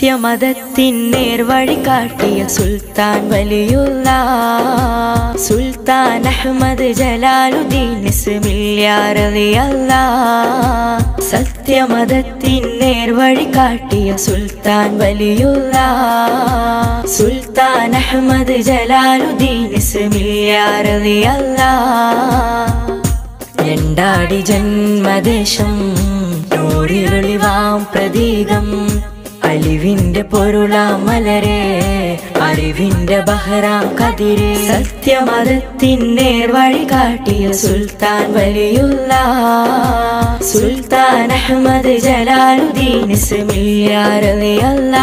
സത്യമതത്തിൻ നേർവഴി കാട്ടിയ സുൽത്താൻ വലിയുള്ള സുൽത്താൻ അഹമ്മദ് ജലാലുദ്ദീൻ ഇസ്മില്യാറിയല്ല സത്യമതത്തിൻ നേർവഴി കാട്ടിയ സുൽത്താൻ വലിയുള്ള സുൽത്താൻ അഹമ്മദ് ജലാലുദ്ദീൻ ഇസ്മില്യാറിയല്ല രണ്ടാടി ജന്മദേശം നൂറിരുളിവാം പ്രതീകം അലിവിന്റെ പൊരുളാം മലരെ അറിവിന്റെ ബഹറാം കതിരെ സത്യമതത്തിൻ നേർവഴി കാട്ടിയ സുൽത്താൻ വലിയുള്ള സുൽത്താൻ അഹമ്മദ് ജലാലുദ്ദീൻ ഇസ്മില്യാറിയല്ല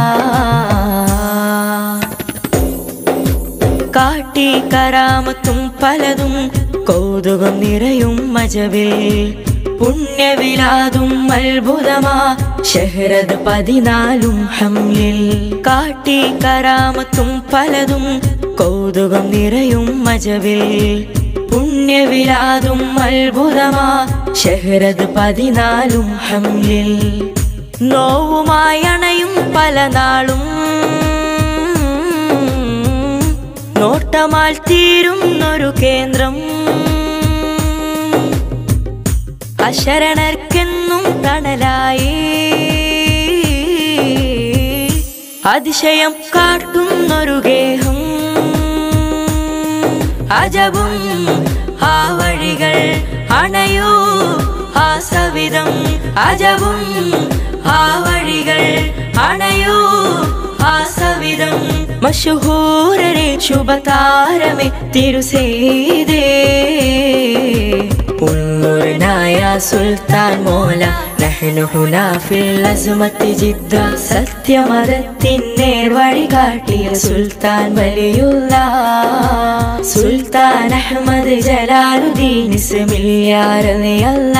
കാട്ടി കരാമത്തും പലതും കൗതുകം നിറയും മജവിൽ പുണ്യവിലാതും അത്ഭുതമാ ഷഹ്റത് പതിനാലും ഹംലിൽ കാട്ടി കരാമത്തും പലതും കൗതുകം നിറയും മജവിൽ പുണ്യവിലാതും അത്ഭുതമാ ഷഹ്റത് പതിനാലും ഹംലിൽ നോവുമായി അണയും പല നാളും നോട്ടമാൽ തീരുന്നൊരു കേന്ദ്രം അശരണർക്കെന്നും തണലായി അതിശയം കാട്ടുന്നൊരു ഗേഹം അജബും ആ വഴികൾ അണയൂ ആ സവിധം അജബും ആ വഴികൾ അണയൂ ആ സവിധം മഷഹൂരരെ ശുഭതാരമേ തിരുസേതേ ഉള്ളൂരിനായ സുൽത്താൻ മോല നഹ്നു ഹുനാ ഫിൽ അസ്മത്തി ജിദ്ദ സത്യമതത്തിൻ നേർവഴി കാട്ടിയ സുൽത്താൻ വലിയുള്ള സുൽത്താൻ അഹമ്മദ് ജലാലുദ്ദീൻ ഇസ്മില്യാറിയല്ല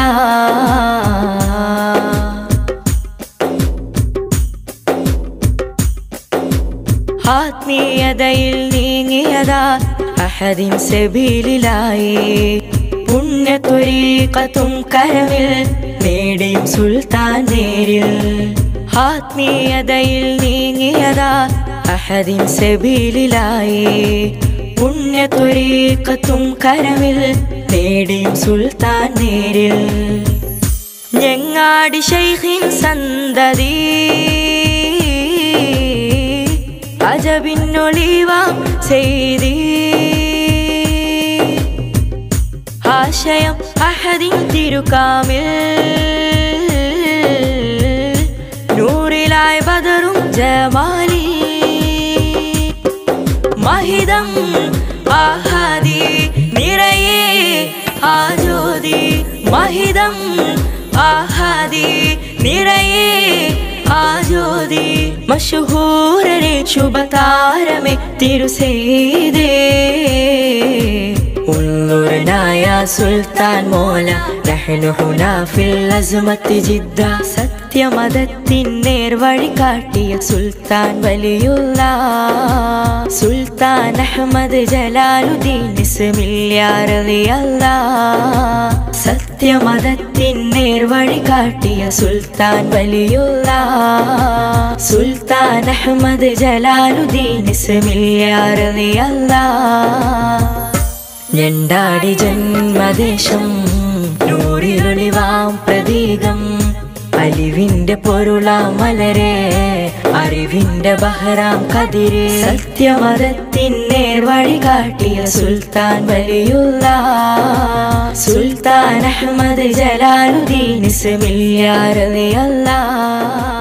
ആത്മീയതയിൽ നീങ്ങിയതാ അഹദിൻ സെബീലിലായി പുണ്യത്വരീക്കത്തും കരവിൽ നേടിയും സുൽത്താൻ നേരിൽ ആത്മീയതയിൽ നീങ്ങിയതാ അഹദിൻ സെബീലിലായി പുണ്യത്വരീക്കത്തും കരവിൽ നേടിയും സുൽത്താൻ നേരിൽ ഞങ്ങാടി ശൈഖിൻ സന്തതി അജബിന്നൊളിവാം ചെയ്തി ആശയം അഹദിൻ തിരുക്കാമിൽ നൂറിലായി ബദറും ജമാലി മഹിതം ആഹാദി നിറയെ ആ ജ്യോതി മഹിതം ആഹാദി നിറയെ ആ ജ്യോതി മഷഹൂരരെ ശുഭതാരമേ തിരുസേതേ ഉള്ളൂരിനായ സുൽത്താൻ മോല നഹ്നു ഹുനാ ഫിൽ അസ്മത്തി ജിദ്ദ സത്യമതത്തിൻ നേർവഴി കാട്ടിയ സുൽത്താൻ വലിയുള്ള സുൽത്താൻ അഹമ്മദ് ജലാലുദ്ദീൻ ഇസ്മില്യാറിയല്ല സത്യമതത്തിൻ നേർവഴി കാട്ടിയ സുൽത്താൻ വലിയുള്ള സുൽത്താൻ അഹമ്മദ് ജലാലുദ്ദീൻ ഇസ്മില്യാറിയല്ല ഞണ്ടാടി ജന്മദേശം നൂറിരുളിവാം പ്രതീകം അലിവിന്റെ പൊരുളാം മലരെ അറിവിന്റെ ബഹറാം കതിരെ സത്യമതത്തിൻ നേർവഴി കാട്ടിയ സുൽത്താൻ വലിയുള്ള സുൽത്താൻ അഹമ്മദ് ജലാലുദ്ദീൻ ഇസ്മില്യാറിയല്ല